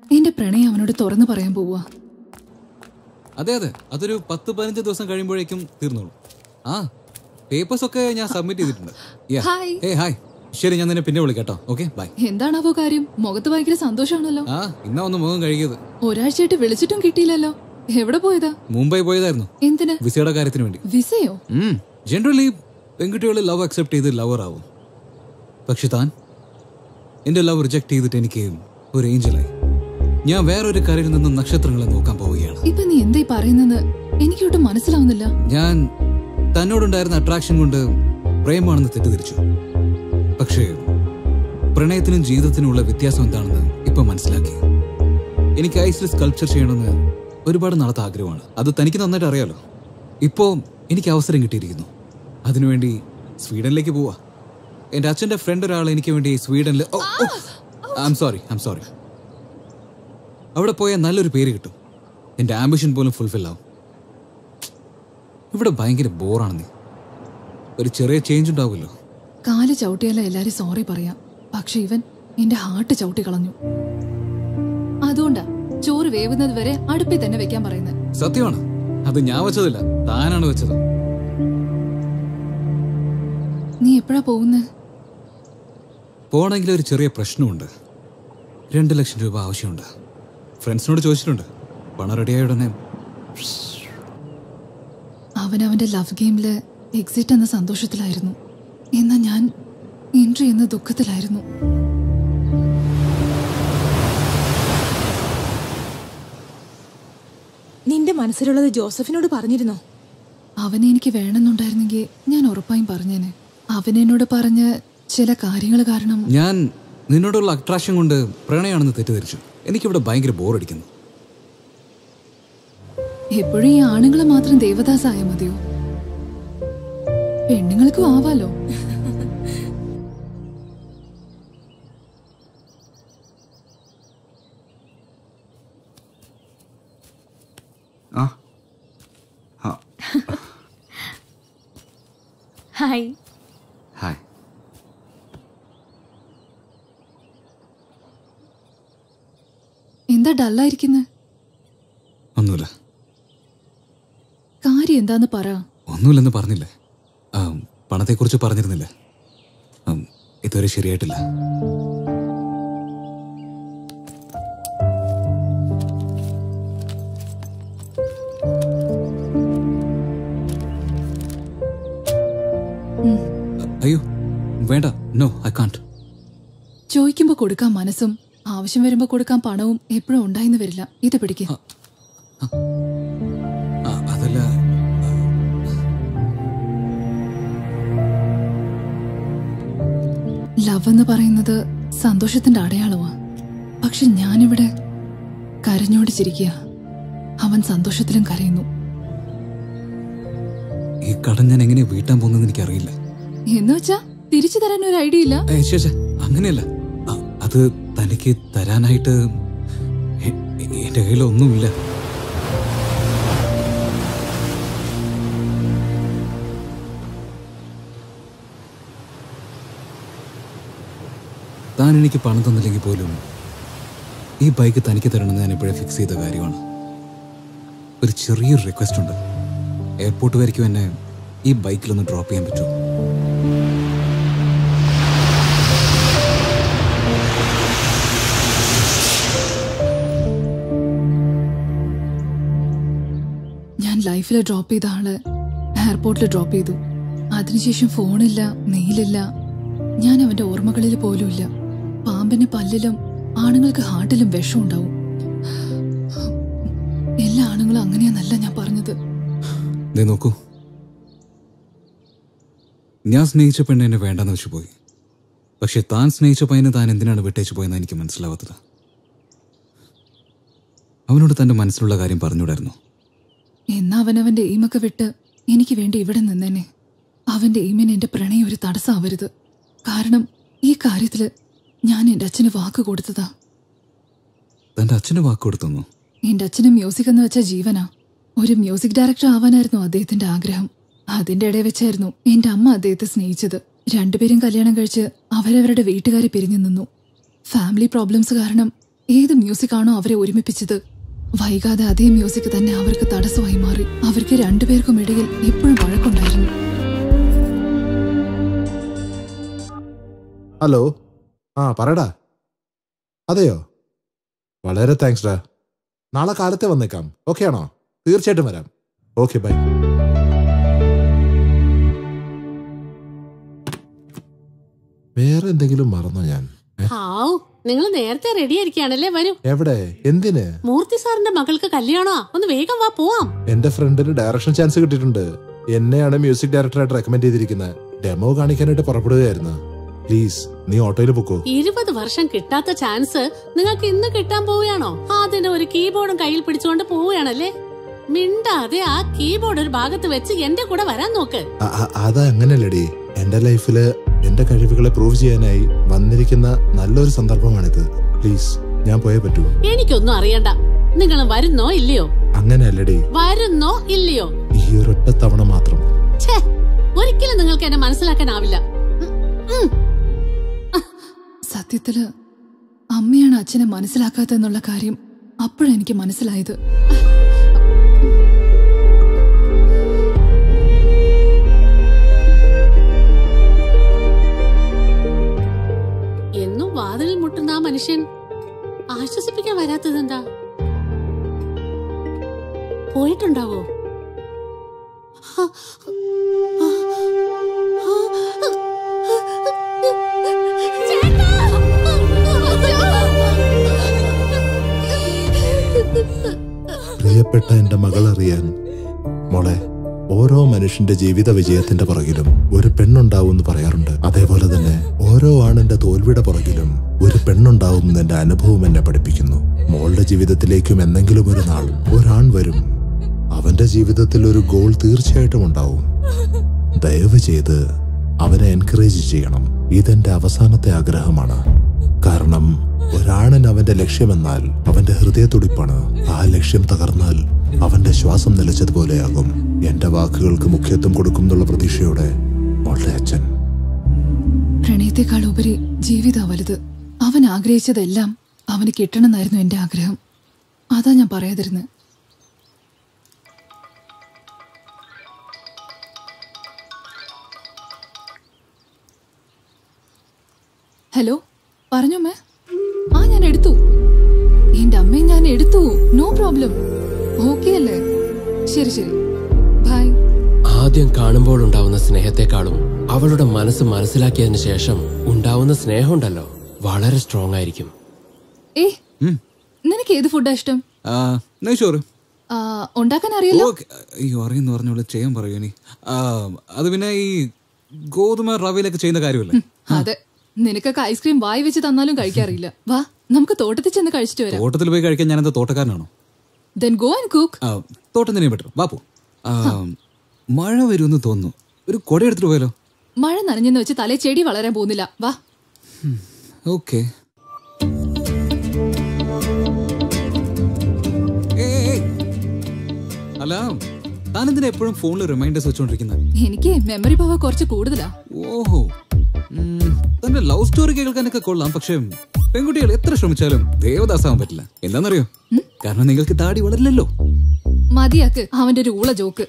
എന്റെ പ്രണയം അവനോട് തുറന്നു പറയാൻ പോവുക അതെ അതെ അതൊരു പത്ത് പതിനഞ്ച് ദിവസം കഴിയുമ്പോഴേക്കും തീർന്നോളൂ ആ പേപ്പേഴ്സ് ഒക്കെ ഞാൻ സബ്മിറ്റ് ചെയ്തിട്ടുണ്ട് Yeah. ഹായ്. ഏയ് ഹായ് ശരി ഞാൻ നിന്നെ പിന്നെ വിളിക്കാം കേട്ടോ ഓക്കെ ബൈ എന്താണാവോ കാര്യം മുഖത്ത് ഭയങ്കര സന്തോഷമാണല്ലോ ആ ഇന്നാ ഒന്ന് മുഖം കഴുകിയത് ഒരാഴ്ചയായിട്ട് വിളിച്ചിട്ടും കിട്ടിയില്ലല്ലോ എവിടെ പോയതാ മുംബൈ പോയതായിരുന്നു എന്തിന് വിസയുടെ കാര്യത്തിന് വേണ്ടി വിസയോ ജനറലി പെൺകുട്ടികൾ ലവ് അക്സെപ്റ്റ് ചെയ്ത് ലവർ ആവും പക്ഷെ താൻ എന്റെ ലവ് റിജക്ട് ചെയ്തിട്ട് എനിക്ക് ഒരു ഏഞ്ചലായി ഞാൻ വേറൊരു കരയിൽ നിന്നും നക്ഷത്രങ്ങളെ നോക്കാൻ പോവുകയാണ് ഇപ്പൊ നീ എന്തായി പറയുന്നെന്ന് എനിക്കൊട്ടും മനസ്സിലാവുന്നില്ല ഞാൻ തന്നോടുണ്ടായിരുന്ന അട്രാക്ഷൻ കൊണ്ട് പ്രേമാണെന്ന് തെറ്റിദ്ധരിച്ചു പക്ഷേ പ്രണയത്തിനും ജീവിതത്തിനുമുള്ള വ്യത്യാസം എന്താണെന്ന് ഇപ്പൊ മനസ്സിലാക്കി എനിക്ക് ഐസിൽ സ്കൾപ്ചർ ചെയ്യണമെന്ന് ഒരുപാട് നാളത്തെ ആഗ്രഹമാണ് അത് തനിക്ക് നന്നായിട്ട് അറിയാലോ ഇപ്പോ എനിക്ക് അവസരം കിട്ടിയിരിക്കുന്നു അതിനുവേണ്ടി സ്വീഡനിലേക്ക് പോവാ എന്റെ അച്ഛന്റെ ഫ്രണ്ട് ഒരാൾ എനിക്ക് വേണ്ടി സ്വീഡനിൽ I'm sorry I'm sorry അവിടെ പോയാൽ നല്ലൊരു പേര് കിട്ടും എന്റെ ആംബിഷൻ പോലും ഫുൾഫിൽ ആവും ഇവിടെ ഭയങ്കര ബോറാണ് നീ ഒരു ചെറിയ ചേഞ്ച് ഉണ്ടാവുമല്ലോ കാല് ചവിട്ടിയാലേ എല്ലാരും സോറി പറയാം പക്ഷെ ഇവൻ എന്റെ ഹാർട്ട് ചവിട്ടി കളഞ്ഞു അതുകൊണ്ടാ ചോറ് വേവുന്നത് വരെ അടുപ്പിൽ തന്നെ വെക്കാൻ പറയുന്നത് സത്യമാണ് അത് ഞാൻ വെച്ചതില്ല താനാണ് വെച്ചത് നീ എപ്പോഴാ പോകുന്നത് പോണെങ്കിൽ ഒരു ചെറിയ പ്രശ്നമുണ്ട് രണ്ട് ലക്ഷം രൂപ ആവശ്യമുണ്ട് ഫ്രണ്ട്സിനോട് ചോദിച്ചിട്ടുണ്ട് പണം റെഡിയായ ഉടനെ അവൻ അവന്റെ ലവ് ഗെയിമില് എക്സിറ്റ് എന്ന സന്തോഷത്തിലായിരുന്നു എന്നാ ഞാൻ എൻട്രി എന്ന ദുഃഖത്തിലായിരുന്നു നിന്റെ മനസ്സിലുള്ളത് ജോസഫിനോട് പറഞ്ഞിരുന്നോ അവനെ എനിക്ക് വേണമെന്നുണ്ടായിരുന്നെങ്കിൽ ഞാൻ ഉറപ്പായും പറഞ്ഞേനെ അവൻ എന്നോട് പറഞ്ഞ ചില കാര്യങ്ങൾ കാരണം ഞാൻ നിന്നോടുള്ള അട്രാക്ഷൻ കൊണ്ട് പ്രണയമാണെന്ന് തെറ്റിദ്ധരിച്ചു എനിക്കിവിടെ ഭയങ്കര ബോറടിക്കുന്നു എപ്പോഴും ഈ ആണുങ്ങളെ മാത്രം ദേവദാസായ മതിയോ പെണ്ണുങ്ങൾക്കും ആവാലോ ആ ആ ഹായ് ഹായ് എന്താ ഡല്ലായിരിക്കുന്നത് ഒന്നുമില്ല കാര്യം എന്താന്ന് പറ ഒന്നുമില്ലെന്ന് പറഞ്ഞില്ലേ ആ, പണത്തെക്കുറിച്ച് പറഞ്ഞിരുന്നില്ലേ ആ, ഇതുവരെ ശരിയായിട്ടില്ല അയ്യോ വേണ്ട നോ ഐ കാണ്ട് ചോദിക്കുമ്പോ കൊടുക്കാൻ മനസ്സും ആവശ്യം വരുമ്പോ കൊടുക്കാൻ പണവും എപ്പോഴും ഉണ്ടായിന്ന് വരില്ല ഇത് പിടിക്ക് അതല്ല ലവ് എന്ന് പറയുന്നത് സന്തോഷത്തിന്റെ അടയാളമാ പക്ഷെ ഞാനിവിടെ കരഞ്ഞോട് ചിരിക്കുക അവൻ സന്തോഷത്തിലും കരയുന്നു ഈ കടം ഞാൻ എങ്ങനെ വീട്ടാൻ പോകുന്നതെന്ന് എനിക്കറിയില്ല എന്ന് വെച്ചാ തിരിച്ചു തരാൻ ഒരു ഐഡിയ ഇല്ല ഏയ് ശ്ശെ, ശ്ശെ, അങ്ങനെയല്ല അ- അത് തനിക്ക് തരാനായിട്ട് എ- എന്റെ കയ്യിൽ ഒന്നുമില്ല താൻ എനിക്ക് പണം തന്നില്ലെങ്കിൽ പോലും ഈ ബൈക്ക് തനിക്ക് തരണമെന്ന് ഞാൻ ഇപ്പോഴേ ഫിക്സ് ചെയ്ത കാര്യമാണ് ഒരു ചെറിയൊരു റിക്വസ്റ്റ് ഉണ്ട് എയർപോർട്ട് വരയ്ക്കും എന്നെ ഈ ബൈക്കിലൊന്ന് ഡ്രോപ്പ് ചെയ്യാൻ പറ്റുമോ ഞാൻ ലൈഫിൽ ഡ്രോപ്പ് ചെയ്ത ആള് എയർപോർട്ടിൽ ഡ്രോപ്പ് ചെയ്തു അതിനുശേഷം ഫോണില്ല മെയിലില്ല ഞാൻ അവന്റെ ഓർമ്മകളിൽ പോലുമില്ല പാമ്പിന് പല്ലിലും ആണുങ്ങൾക്ക് ഹാർട്ടിലും വിഷം ഉണ്ടാവും എല്ലാ ആണുങ്ങളും അങ്ങനെയാന്നല്ല ഞാൻ പറഞ്ഞത് ദേ നോക്കൂ ഞാൻ സ്നേഹിച്ച പെണ്ണ് എന്നെ വേണ്ടെന്ന് വെച്ച് പോയി പക്ഷെ താൻ സ്നേഹിച്ച പയ്യനെ താൻ എന്തിനാണ് വിട്ടേച്ച് പോയെന്ന് എനിക്ക് മനസ്സിലാവാത്തത് അവനോട് തന്റെ മനസ്സിലുള്ള കാര്യം പറഞ്ഞുകൂടായിരുന്നു എന്നാ അവനവന്റെ എയിമൊക്കെ വിട്ട് എനിക്ക് വേണ്ടി ഇവിടെ നിന്നേനെ അവന്റെ എയിമിന് എന്റെ പ്രണയം ഒരു തടസ്സമാവരുത് കാരണം ഈ കാര്യത്തില് ഞാൻ എന്റെ അച്ഛന് വാക്ക് കൊടുത്തതാ തന്റെ അച്ഛന് വാക്ക് കൊടുത്തു എന്റെ അച്ഛന് മ്യൂസിക് എന്ന് വെച്ച ജീവനാ ഒരു മ്യൂസിക് ഡയറക്ടർ ആവാനായിരുന്നു അദ്ദേഹത്തിന്റെ ആഗ്രഹം അതിന്റെ ഇടയിൽ വെച്ചായിരുന്നു എന്റെ അമ്മ അദ്ദേഹത്തെ സ്നേഹിച്ചത് രണ്ടുപേരും കല്യാണം കഴിച്ച് അവരവരുടെ വീട്ടുകാരെ പിരിഞ്ഞു നിന്നു ഫാമിലി പ്രോബ്ലംസ് കാരണം ഏത് മ്യൂസിക് ആണോ അവരെ ഒരുമിപ്പിച്ചത് വൈകാതെ അതേ മ്യൂസിക് തന്നെ അവർക്ക് തടസ്സമായി മാറി അവർക്ക് രണ്ടുപേർക്കും ഇടയിൽ എപ്പോഴും വഴക്കുണ്ടായിരുന്നു ഹലോ ആ പറയടാ അതെയോ വളരെ താങ്ക്സ് ഡാ നാളെ കാലത്തെ വന്നേക്കാം ഓക്കെ ആണോ തീർച്ചയായിട്ടും വരാം ഓക്കെ ബൈ വേറെ എന്തെങ്കിലും മറന്നോ ഞാൻ ഏ? ഹാവ് നിങ്ങൾ നേരത്തെ റെഡി ആയിരിക്കുകയാണല്ലേ വരൂ എവിടെ എന്തിന് മൂർത്തി സാറിന്റെ മകൾക്ക് കല്യാണോ ഒന്ന് വേഗം വാ പോവാം എന്റെ ഫ്രണ്ടിന് ഡയറക്ഷൻ ചാൻസ് കിട്ടിയിട്ടുണ്ട് എന്നെയാണ് മ്യൂസിക് ഡയറക്ടറായിട്ട് റെക്കമെൻഡ് ചെയ്തിരിക്കുന്നത് ഡെമോ കാണിക്കാനായിട്ട് പുറപ്പെടുകയായിരുന്നു പ്ലീസ് നീ ഓട്ടോയിൽ പൊക്കോ ഇരുപത് വർഷം കിട്ടാത്ത ചാൻസ് നിങ്ങൾക്ക് ഇന്ന് കിട്ടാൻ പോവുകയാണോ അതിന് ഒരു കീബോർഡും കയ്യിൽ പിടിച്ചുകൊണ്ട് പോവുകയാണല്ലേ മിണ്ടാതെ ആ കീബോർഡ് ഒരു ഭാഗത്ത് വെച്ച് എന്റെ കൂടെ വരാൻ നോക്ക് അ- അ- അത് അങ്ങനെയല്ലടി എന്റെ ലൈഫില് എന്റെ കഴിവുകളെ പ്രൂവ് ചെയ്യാനായി വന്നിരിക്കുന്ന നല്ലൊരു സന്ദർഭമാണിത് പ്ലീസ് ഞാൻ പോയേ പറ്റൂ എനിക്കൊന്നും അറിയണ്ട നിങ്ങൾ വരുന്നോ ഇല്ലയോ അങ്ങനെയല്ലടി വരുന്നോ ഇല്ലയോ ഈ ഒരൊറ്റ തവണ മാത്രം ഛേ ഒരിക്കലും നിങ്ങൾക്ക് എന്നെ മനസ്സിലാക്കാനാവില്ല ഉം, ഉം. സത്യത്തില് അമ്മയാണ് അച്ഛനെ മനസ്സിലാക്കാത്തെന്നുള്ള കാര്യം അപ്പോഴെനിക്ക് മനസ്സിലായത് എന്നും വാതിലിൽ മുട്ടുന്ന ആ മനുഷ്യൻ ആശ്വസിപ്പിക്കാൻ വരാത്തതെന്താ പോയിട്ടുണ്ടാവോ പ്രിയപ്പെട്ട എന്റെ മകൾ അറിയാൻ മോളെ ഓരോ മനുഷ്യന്റെ ജീവിത വിജയത്തിന്റെ പുറകിലും ഒരു പെണ്ണുണ്ടാവും എന്ന് പറയാറുണ്ട് അതേപോലെ തന്നെ ഓരോ ആണിന്റെ തോൽവിയുടെ പുറകിലും ഒരു പെണ്ണുണ്ടാവും എന്ന് എന്റെ അനുഭവം എന്നെ പഠിപ്പിക്കുന്നു മോളുടെ ജീവിതത്തിലേക്കും എന്തെങ്കിലും ഒരു നാൾ ഒരാൺ വരും അവന്റെ ജീവിതത്തിൽ ഒരു ഗോൾ തീർച്ചയായിട്ടും ഉണ്ടാവും ദയവ് ചെയ്ത് അവനെ എൻകറേജ് ചെയ്യണം ഇതെന്റെ അവസാനത്തെ ആഗ്രഹമാണ് കാരണം ഒരാണൻ അവന്റെ ലക്ഷ്യമെന്നാൽ അവന്റെ ഹൃദയത്തുടിപ്പാണ് ആ ലക്ഷ്യം തകർന്നാൽ അവന്റെ ശ്വാസം നിലച്ചതുപോലെയാകും എന്റെ വാക്കുകൾക്ക് മുഖ്യത്വം കൊടുക്കും എന്നുള്ള പ്രതീക്ഷയോടെ മോളുടെ അച്ഛൻ പ്രണയത്തെക്കാൾ ഉപരി ജീവിതാ വലുത് അവൻ ആഗ്രഹിച്ചതെല്ലാം അവന് കിട്ടണമെന്നായിരുന്നു എന്റെ ആഗ്രഹം അതാ ഞാൻ പറയാതിരുന്നത് ഹലോ പറഞ്ഞോ മേ ആ ഞാൻ എടുത്തു എന്റെ അമ്മയെ ഞാൻ എടുത്തു നോ പ്രോബ്ലം ഓക്കെ അല്ലേ ശരി ശരി ബൈ ആദ്യം കാണുമ്പോൾ ഉണ്ടാവുന്ന സ്നേഹത്തെക്കാളും അവളുടെ മനസ്സ് മനസ്സിലാക്കിയതിന് ശേഷം ഉണ്ടാവുന്ന സ്നേഹമുണ്ടല്ലോ വളരെ സ്ട്രോങ് ആയിരിക്കും ഏ നിനക്ക് ഏത് ഫുഡാ ഇഷ്ടം ആ, നെയ്ച്ചോറ് ആ, ഉണ്ടാക്കാൻ അറിയില്ല ഓക്കെ അയ്യോ അറിയുന്നു പറഞ്ഞോളൂ ചെയ്യാൻ പറയൂ ഇനി ആ, അത് പിന്നെ ഈ ഗോതമ്പ റവയിലൊക്കെ ചെയ്യുന്ന കാര്യമല്ലേ അതെ നിനക്കൊക്കെ ഐസ്ക്രീം വായി വെച്ച് തന്നാലും കഴിക്കാറില്ല വാ നമുക്ക് തോട്ടത്തിൽ ചെന്ന് കഴിച്ചിട്ട് വരാം തോട്ടത്തിൽ പോയി കഴിക്കാൻ ഞാനെന്താ തോട്ടക്കാരനാണോ ദെൻ ഗോ ആൻഡ് കുക്ക് ആ, തോട്ടം തന്നെ ബെറ്റർ വാപ്പു മഴ വരുമെന്ന് തോന്നുന്നു ഒരു കൊട എടുത്തിട്ട് പോയാലോ മഴ നനഞ്ഞെന്ന് വെച്ച് തലേ ചെടി വളരാൻ പോകുന്നില്ല വാ ഓക്കെ അല്ല താനെന്തിനാ എപ്പോഴും ഫോണിൽ റിമൈൻഡേഴ്സ് വെച്ചോണ്ടിരിക്കുന്നത് എനിക്ക് മെമ്മറി പവർ കുറച്ച് കൂടുതലാ ഓഹോ ഉം, തന്റെ ലവ് സ്റ്റോറി കേൾക്കാനൊക്കെ കൊള്ളാം പക്ഷേ പെൺകുട്ടികൾ എത്ര ശ്രമിച്ചാലും ദേവദാസാവാൻ പറ്റില്ല എന്താണെന്നറിയോ കാരണം നിങ്ങൾക്ക് താടി വളരില്ലല്ലോ മതിയാക്ക് അവന്റെ ഒരു ഊള ജോക്ക്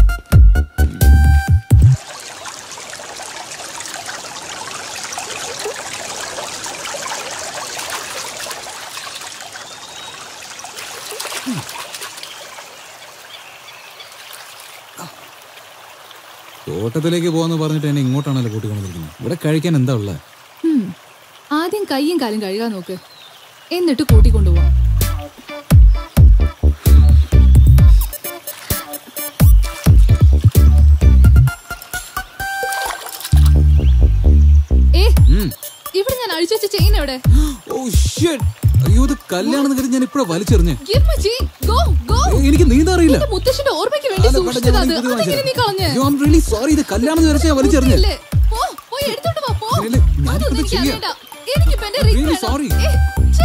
തോട്ടത്തിലേക്ക് പോകാന്ന് പറഞ്ഞിട്ട് എന്നെ ഇങ്ങോട്ടാണല്ലോ കൂട്ടിക്കൊണ്ടിരിക്കുന്നത് ഇവിടെ കഴിക്കാൻ എന്താ ഉള്ളത് ഹും. ആദ്യം കൈയും കാലും കഴുകാൻ നോക്ക് എന്നിട്ട് കൂട്ടിക്കൊണ്ടുപോവാം ഏ ഇവിടെ ഞാൻ അഴിച്ചു വെച്ച ചെയിൻ എവിടെ ഓ ഷിറ്റ് അയ്യോ ഇത് കല്യാണം കരുതി ഞാൻ ഇപ്പഴാ വലിച്ചെറിഞ്ഞ് Give my chain. Go, go. ഏയ്, എനിക്ക് നീന്താ അറിയില്ല എന്റെ മുത്തശ്ശന്റെ ഓർമ്മയ്ക്ക് വേണ്ടി അല്ല, വേണ്ട, സൂക്ഷിച്ചതാ ഞാൻ അത്. ഇത് അതെങ്ങനെ നീ കളഞ്ഞ്? അയ്യോ, I'm really sorry. ഇത് കല്യാണം വരച്ച ഞാൻ വലിച്ചെറിഞ്ഞ് കുട്ടിയല്ലേ? പോ, പോയി എടുത്തോണ്ട് വാ, പോ. ഇല്ല, ഞാനിപ്പോ അതൊന്നും ഇത് എനിക്ക് ചെയ്യാം. അറിയണ്ട. എനിക്കിപ്പോ എന്റെ ring Really വേണം. sorry. ഏ, ഛെ.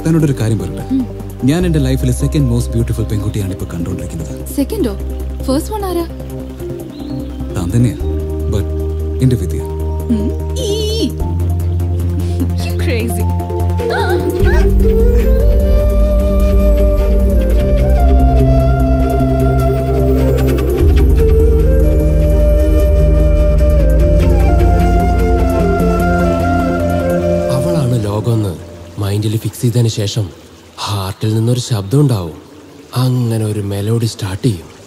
തന്നോടൊരു കാര്യം പറയട്ടെ ഞാൻ എന്റെ ലൈഫിലെ സെക്കൻഡ് മോസ്റ്റ് ബ്യൂട്ടിഫുൾ പെൺകുട്ടിയാണ് ഇപ്പൊ കണ്ടുകൊണ്ടിരിക്കുന്നത് സെക്കൻഡോ ഫസ്റ്റ് വൺ ആരാ താൻ തന്നെയാ ബട്ട് എന്റെ വിദ്യ ക്രേസി അവളാണ് ലോകമെന്ന് മൈൻഡിൽ ഫിക്സ് ചെയ്തതിന് ശേഷം ഹാർട്ടിൽ നിന്നൊരു ശബ്ദം ഉണ്ടാവും അങ്ങനെ ഒരു മെലോഡി സ്റ്റാർട്ട് ചെയ്യും